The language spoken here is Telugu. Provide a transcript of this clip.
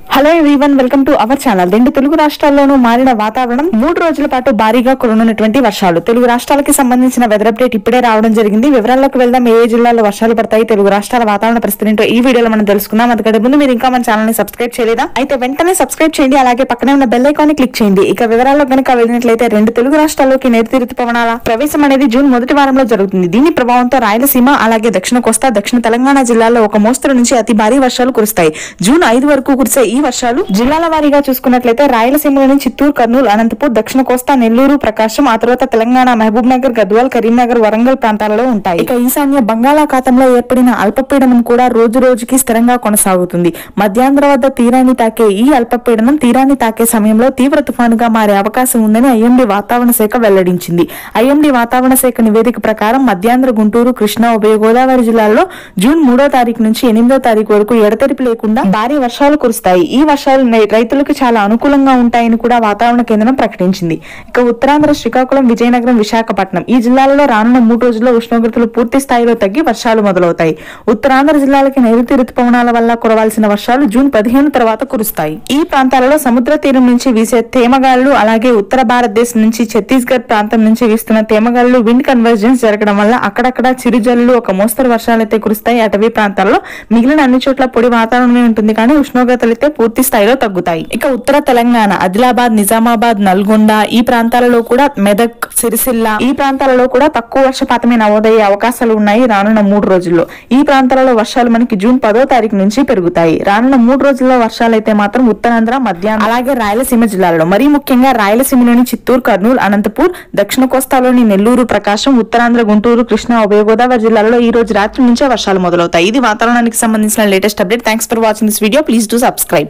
hello everyone welcome to our channel రెండు తెలుగు రాష్ట్రాల్లోనూ మారిన వాతావరణం మూడు రోజుల పాటు భారీగా కురనున్నటువంటి వర్షాలు తెలుగు రాష్ట్రాలకి సంబంధించిన వెదర్ అప్డేట్ ఇప్పుడే రావడం జరిగింది వివరాల్లోకి వెళ్దాం ఏ ఏ జిల్లాల్లో వర్షాలు పడతాయి తెలుగు రాష్ట్రాల వాతావరణ పరిస్థితి ఏంటో ఈ వీడియోలో మనం తెలుసుకుందాం అందుకంటే ముందు మీరు ఇంకా మన ఛానల్ ని సబ్స్క్రైబ్ చేయలేదా అయితే వెంటనే సబ్స్క్రైబ్ చేయండి అలాగే పక్కనే ఉన్న బెల్ ఐకాన్ ని క్లిక్ చేయండి ఇక వివరాల్లో కనుక వెళ్ళినట్లయితే రెండు తెలుగు రాష్ట్రాల్లోకి నైరుతి ఋతుపవనాల ప్రవేశం అనేది జూన్ మొదటి వారంలో జరుగుతుంది దీని ప్రభావంతో రాయలసీమ అలాగే దక్షిణ కోస్తా దక్షిణ తెలంగాణ జిల్లాల్లో ఒక మోస్తరు నుంచి అతి భారీ వర్షాలు కురుస్తాయి జూన్ ఐదు వరకు కురిసే ఈ వర్షాలు జిల్లాల వారీగా చూసుకున్నట్లయితే రాయలసీమలోని చిత్తూరు కర్నూలు అనంతపూర్ దక్షిణ కోస్తా నెల్లూరు ప్రకాశం ఆ తర్వాత తెలంగాణ మహబూబ్ నగర్ గద్వాల్ కరీంనగర్ వరంగల్ ప్రాంతాలలో ఉంటాయి ఇక ఈశాన్య బంగాళాఖాతంలో ఏర్పడిన అల్పపీడనం కూడా రోజు రోజుకి స్థిరంగా కొనసాగుతుంది మధ్యాంధ్ర వద్ద తీరాన్ని తాకే ఈ అల్పపీడనం తీరాన్ని తాకే సమయంలో తీవ్ర తుఫానుగా మారే అవకాశం ఉందని ఐఎండీ వాతావరణ శాఖ వెల్లడించింది ఐఎండీ వాతావరణ శాఖ నివేదిక ప్రకారం మధ్యాంధ్ర గుంటూరు కృష్ణా ఉభయ గోదావరి జిల్లాల్లో జూన్ మూడో తారీఖు నుంచి ఎనిమిదో తారీఖు వరకు ఎడతెరిపి లేకుండా భారీ వర్షాలు కురుస్తాయి ఈ వర్షాలు నై- రైతులకు చాలా అనుకూలంగా ఉంటాయని కూడా వాతావరణ కేంద్రం ప్రకటించింది ఇక ఉత్తరాంధ్ర శ్రీకాకుళం విజయనగరం విశాఖపట్నం ఈ జిల్లాలలో రానున్న మూడు రోజుల్లో ఉష్ణోగ్రతలు పూర్తి స్థాయిలో తగ్గి వర్షాలు మొదలవుతాయి ఉత్తరాంధ్ర జిల్లాలకి నైరుతి రుతుపవనాల వల్ల కురవాల్సిన వర్షాలు జూన్ పదిహేను తర్వాత కురుస్తాయి ఈ ప్రాంతాలలో సముద్ర తీరం నుంచి వీసే తేమగాళ్లు అలాగే ఉత్తర భారతదేశం నుంచి ఛత్తీస్గఢ్ ప్రాంతం నుంచి వీస్తున్న తేమగాళ్లు విండ్ కన్వర్జెన్స్ జరగడం వల్ల అక్కడక్కడ చిరుజల్లు ఒక మోస్తరు వర్షాలు అయితే కురుస్తాయి అటవీ ప్రాంతాల్లో మిగిలిన అన్ని చోట్ల పొడి వాతావరణమే ఉంటుంది కానీ ఉష్ణోగ్రతలు అయితే పూర్తి స్థాయిలో తగ్గుతాయి ఇక ఉత్తర తెలంగాణ ఆదిలాబాద్ నిజామాబాద్ నల్గొండ ఈ ప్రాంతాలలో కూడా మెదక్ సిరిసిల్ల ఈ ప్రాంతాలలో కూడా తక్కువ వర్షపాతమే నమోదయ్యే అవకాశాలు ఉన్నాయి రానున్న మూడు రోజుల్లో ఈ ప్రాంతాలలో వర్షాలు మనకి జూన్ పదో తారీఖు నుంచి పెరుగుతాయి రానున్న మూడు రోజుల్లో వర్షాలు అయితే మాత్రం ఉత్తరాంధ్ర మధ్యాహ్నం అలాగే రాయలసీమ జిల్లాలలో మరీ ముఖ్యంగా రాయలసీమలోని చిత్తూరు కర్నూలు అనంతపూర్ దక్షిణ కోస్తాలోని నెల్లూరు ప్రకాశం ఉత్తరాంధ్ర గుంటూరు కృష్ణా ఉభయ గోదావరి జిల్లాలలో ఈ రోజు రాత్రి నుంచే వర్షాలు మొదలవుతాయి ఇది వాతావరణానికి సంబంధించిన latest update thanks for watching this video please do subscribe